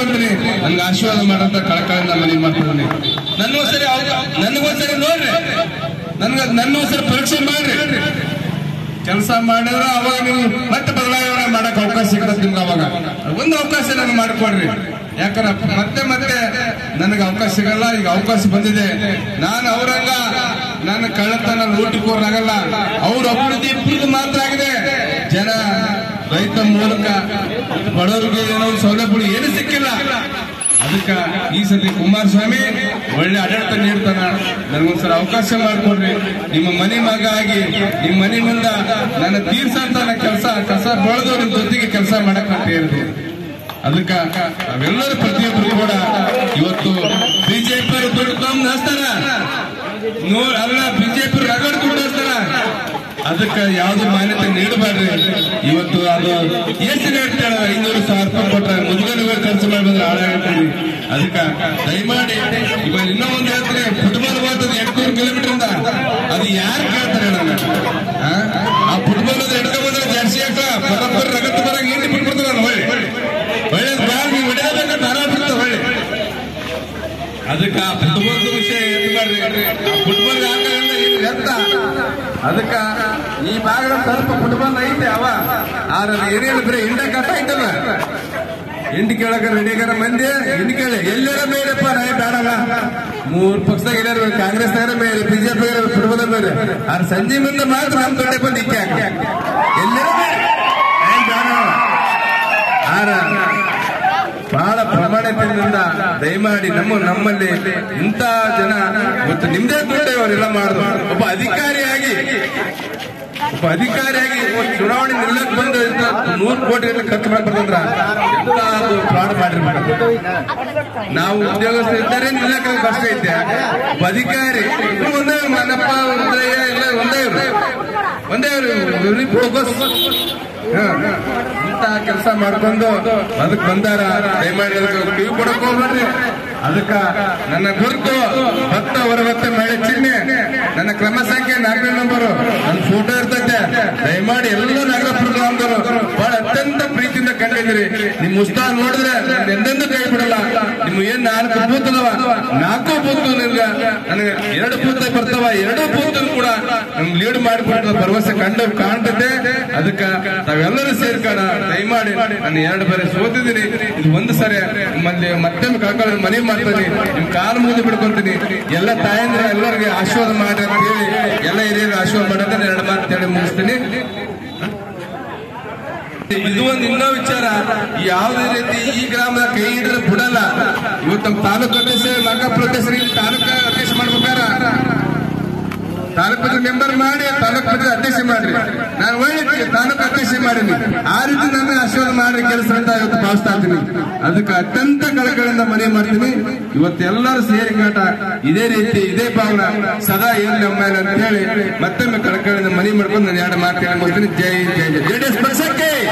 ತಂದ್ರಿ ನನ್ಗೆ ಆಶೀರ್ವಾದ ಮಾಡಂತ ಕಳಕಳಿಂದ ಮನೆ ಮಾಡ್ತಿದ್ದೀನಿ ನನ್ಗೋಸ್ಕರ ನನಗೋಸ್ಕರ ನೋಡ್ರಿ ನನ್ಗ ನನ್ನೋಸ್ಕರ ಪರೀಕ್ಷೆ ಮಾಡ್ರಿ ಕೆಲಸ ಮಾಡಿದ್ರೆ ಅವಾಗ ನೀವು ಮತ್ತೆ ಬದಲಾವಣೆ ಮಾಡಕ್ ಅವಕಾಶ ಸಿಗುತ್ತೆ ನಿಮ್ಗೆ ಅವಾಗ ಒಂದು ಅವಕಾಶ ನನಗೆ ಮಾಡಿಕೊಡ್ರಿ ಯಾಕಂದ್ರೆ ಮತ್ತೆ ಮತ್ತೆ ನನಗೆ ಅವಕಾಶ ಸಿಗಲ್ಲ ಈಗ ಅವಕಾಶ ಬಂದಿದೆ ನಾನು ಅವರಂಗ ನನ್ನ ಕಳ್ಳತನ ಲೂಟಿಕೋರಾಗಲ್ಲ ಅವ್ರ ಅಭಿವೃದ್ಧಿ ಇಬ್ಬರಿಗೂ ಮಾತ್ರ ಆಗಿದೆ ಜನ ರೈತ ಮೂಲಕ ಬಡವರಿಗೆ ಏನೋ ಒಂದು ಸೌಲಭ್ಯಗಳು ಏನು ಸಿಕ್ಕಿಲ್ಲ ಅದಕ್ಕ ಈ ಸತಿ ಕುಮಾರಸ್ವಾಮಿ ಒಳ್ಳೆ ಆಡಳಿತ ನೀಡ್ತಾನ ನನಗೊಂದ್ಸಲ ಅವಕಾಶ ಮಾಡಿಕೊಡ್ರಿ ನಿಮ್ಮ ಮನೆ ಮಗ ಆಗಿ ನಿಮ್ಮ ಮನೆ ಮುಂದ ನನ್ನ ತೀರ್ಸಂತ ಕೆಲಸ ಕಸ ಬೆಳೆದವ್ರ ಜೊತೆಗೆ ಕೆಲಸ ಮಾಡಕ್ ಅಂತ ಹೇಳಿದೆ ಅದಕ್ಕ ನಾವೆಲ್ಲರೂ ಪ್ರತಿಯೊಬ್ಬರು ಕೂಡ ಇವತ್ತು ಬಿಜೆಪಿ ದುಡ್ಡು ತಗೊಂಡ್ ಹಚ್ತಾರ ನೋ ಅಲ್ಲ ಬಿಜೆಪಿ ರಗಡ್ ದುಡ್ಡು ಹಚ್ತಾರ ಅದಕ್ಕೆ ಯಾವ್ದು ಮಾನ್ಯತೆ ನೀಡಬಾರ್ರಿ ಇವತ್ತು ಅದು ಎಷ್ಟು ಹೇಳ್ತಾಳೆ ಐನೂರು ಸಾವಿರ ರೂಪಾಯಿ ಕೊಟ್ರೆ ಮುದುಗನಿಗೆ ಖರ್ಚು ಮಾಡಿ ಬಂದ್ರೆ ಹಾಳಾಗಿರ್ತೀವಿ ಅದಕ್ಕ ದಯಮಾಡಿ ಇವಾಗ ಇನ್ನೂ ಒಂದು ಹೇಳ್ತಾರೆ ಫುಟ್ಬಾಲ್ ಬರ್ತದೆ ಎಂಟುನೂರು ಕಿಲೋಮೀಟರ್ ಇಂದ ಅದು ಯಾರು ಕೇಳ್ತಾರೆ ನನ್ನ ಆ ಫುಟ್ಬಾಲ್ ಅದು ಎಡ್ಕೊಂಡ್ ಬಂದ್ರೆ ಜರ್ಸಿ ಹಾಕ ಬರೋಬ್ಬರಿ ರಗತ್ ಬರಂಗ ಹಿಂಡಿ ಬಿಟ್ಬಿಡ್ತಾರೆ ಹೊಳ್ಳಿ ಒಳ್ಳೆ ಬಾಲ್ ನೀವು ಹೊಡೆಯಬೇಕಂತ ನಾನ ಬಿಡ್ತಾರೆ ಹೊಳ್ಳಿ ಅದಕ್ಕ ಆ ಫುಟ್ಬಾಲ್ ವಿಷಯ ಎದ್ದು ಮಾಡ್ರಿ ಆ ಫುಟ್ಬಾಲ್ ಹಾಕಂದ್ರೆ ಏನು ಎತ್ತ ಅದಕ್ಕ ಈ ಭಾಗದ ಸ್ವಲ್ಪ ಫುಟ್ಬಾಲ್ ಐತೆ ಅವ ಆದ್ರೆ ಅದು ಏನೇನು ಬರೀ ಇಂಡ ಕಟ್ಟ ಐತಲ್ಲ ಹಿಂಡಿ ಕೇಳಕ ರೆಡಿಗಾರ ಮಂದಿ ಹಿಂಡಿ ಕೇಳಿ ಎಲ್ಲರ ಮೇಲೆಪ್ಪ ನಾಯಿ ಬೇಡಲ್ಲ ಮೂರ್ ಪಕ್ಷದಾಗ ಎಲ್ಲಾರು ಕಾಂಗ್ರೆಸ್ನಾರ ಮೇಲೆ ಬಿಜೆಪಿ ಫುಟ್ಬಾಲ್ ಮೇಲೆ ಆದ್ರೆ ಸಂಜೆ ಮುಂದೆ ಮಾತ್ರ ನಮ್ ದೊಡ್ಡ ಬಂದು ಇಕ್ಕೆ ಎಲ್ಲರ ಮೇಲೆ ನಾಯಿ ಬೇಡಲ್ಲ ಆರ ಬಹಳ ಪ್ರಾಮಾಣಿಕದಿಂದ ದಯಮಾಡಿ ನಮ್ಮ ನಮ್ಮಲ್ಲಿ ಇಂಥ ಜನ ಇವತ್ತು ನಿಮ್ದೇ ದುಡ್ಡು ಅವರೆಲ್ಲ ಮಾಡಿದ್ರು ಒಬ್ಬ ಅಧಿಕಾರಿಯಾಗಿ ಒಬ್ಬ ಅಧಿಕಾರಿಯಾಗಿ ಇವತ್ತು ಚುನಾವಣೆ ನಿಲ್ಲಕ್ ಬಂದು ಇಂಥ ನೂರು ಕೋಟಿ ಗಟ್ಟಲೆ ಖರ್ಚು ಮಾಡ್ಬಾರ್ದಂದ್ರ ಎಂತ ಅದು ಫ್ರಾಡ್ ಮಾಡಿರ್ಬೇಕು ನಾವು ಉದ್ಯೋಗಸ್ಥರು ಇದ್ದಾರೆ ನಿಲ್ಲಕ್ಕೆ ಕಷ್ಟ ಐತೆ ಒಬ್ಬ ಅಧಿಕಾರಿ ಇಬ್ರು ಒಂದೇ ಮನಪ್ಪ ಒಂದೇ ಇಲ್ಲ ಒಂದೇ ಇವ್ರು ಒಂದೇ ಇವ್ರು ಫೋಕಸ್ ಇಂತ ಕೆಲಸ ಮಾಡ್ಕೊಂಡು ಅದಕ್ ಬಂದಾರ ದಯಮಾಡಿ ಅದಕ್ಕೆ ಕಿವಿ ಕೊಡಕ್ ಹೋಗ್ಬೇಡ್ರಿ ಅದಕ್ಕ ನನ್ನ ಗುರುತು ಭತ್ತ ಹೊರಗತ್ತೆ ಮಳೆ ಚಿಹ್ನೆ ನನ್ನ ಕ್ರಮ ಸಂಖ್ಯೆ ನಾಲ್ಕನೇ ನಂಬರು ನನ್ನ ಫೋಟೋ ಇರ್ತೈತೆ ದಯಮಾಡಿ ಎಲ್ಲ ನಗರ ಗ್ರಾಮದವರು ಬಹಳ ಅತ್ಯಂತ ಪ್ರೀತಿಯಿಂದ ಕಂಡಿದ್ರಿ ನಿಮ್ ಉತ್ಸಾಹ ನೋಡಿದ್ರೆ ನಾನ್ ಎಂದೆಂದೂ ಕೈ ಬಿಡಲ್ಲ ನಿಮ್ ಏನ್ ನಾಲ್ಕು ಬೂತ್ ಅದಾವ ನಾಲ್ಕು ಬೂತ್ ನಿಮ್ಗ ನನಗೆ ಎರಡು ಬೂತ್ ಬರ್ತಾವ ಎರಡು ಬೂತ್ ಕೂಡ ನಮ್ ಲೀಡ್ ಮಾಡಿಕೊಟ್ಟ ಭರವಸೆ ಕಂಡು ಕಾಣ್ತದೆ ಅದಕ್ಕ ತಾವೆಲ್ಲರೂ ಸೇರ್ಕೋಣ ದಯಮಾಡಿ ನಾನು ಎರಡು ಬಾರಿ ಸೋತಿದ್ದೀನಿ ಇದು ಒಂದು ಸರಿ ನಿಮ್ಮಲ್ಲಿ ಮತ್ತೆ ಕಳ್ಕೊಳ್ಳೋ ಮನೆ ಮಾಡ್ತೀನಿ ನಿಮ್ ಕಾಲು ಮುಗಿದು ಬಿಡ್ಕೊಂತೀನಿ ಎಲ್ಲ ತಾಯಂದ್ರ ಎಲ್ಲರಿಗೆ ಆಶೀರ್ವಾದ ಮಾಡಿ ಅಂತ ಹೇಳಿ ಎಲ್ಲ ಹಿರಿಯರು ಆಶೀರ್ವಾದ ಮಾಡಂತ ಎರಡು ಮಾತು ಹೇಳಿ ಮುಗಿಸ್ತೀನಿ ಇದು ಒಂದು ಇನ್ನೂ ವಿಚಾರ ಯಾವುದೇ ರೀತಿ ಈ ಗ್ರಾಮದ ಕೈ ಹಿಡಿದ್ರೆ ಬಿಡಲ್ಲ ಇವತ್ತು ನಮ್ಮ ತಾಲೂಕು ಅಧ್ಯಕ್ಷ ನಾಗಪ್ಪ ಅಧ್ಯಕ್ಷರು ಇಲ್ಲಿ ತಾಲೂಕು ಅಧ್ಯಕ್ಷ ಮಾಡ್ಬೇಕಾರ ತಾಲೂಕು ಮೆಂಬರ್ ಮಾಡಿ ತಾಲೂಕು ಪಂಚಾಯತ್ ಅಧ್ಯಕ್ಷ ಮಾಡ್ರಿ ನಾನು ಒಳ್ಳೆ ತಾಲೂಕು ಅಧ್ಯಕ್ಷ ಮಾಡೀನಿ ಆ ರೀತಿ ನನ್ನ ಆಶೀರ್ವಾದ ಮಾಡಿ ಕೆಲಸ ಅಂತ ಇವತ್ತು ಭಾವಿಸ್ತಾ ಇದ್ದೀನಿ ಅದಕ್ಕೆ ಅತ್ಯಂತ ಕಳಕಳಿಂದ ಮನೆ ಮಾಡ್ತೀನಿ ಇವತ್ತು ಎಲ್ಲರೂ ಸೇರಿ ಕಾಟ ಇದೇ ರೀತಿ ಇದೇ ಭಾವನ ಸದಾ ಏನ್ ನಮ್ಮ ಮೇಲೆ ಅಂತ ಹೇಳಿ ಮತ್ತೊಮ್ಮೆ ಕಳಕಳಿಂದ ಮನೆ ಮಾಡ್ಕೊಂಡು ನಾನು ಎರಡು ಮಾತು ಹೇಳ್ಕೊಡ್ತೀನಿ ಜೈ ಜೈ ಜೈ ಜೆ ಡಿ ಎಸ್ ಪಕ್ಷಕ್ಕೆ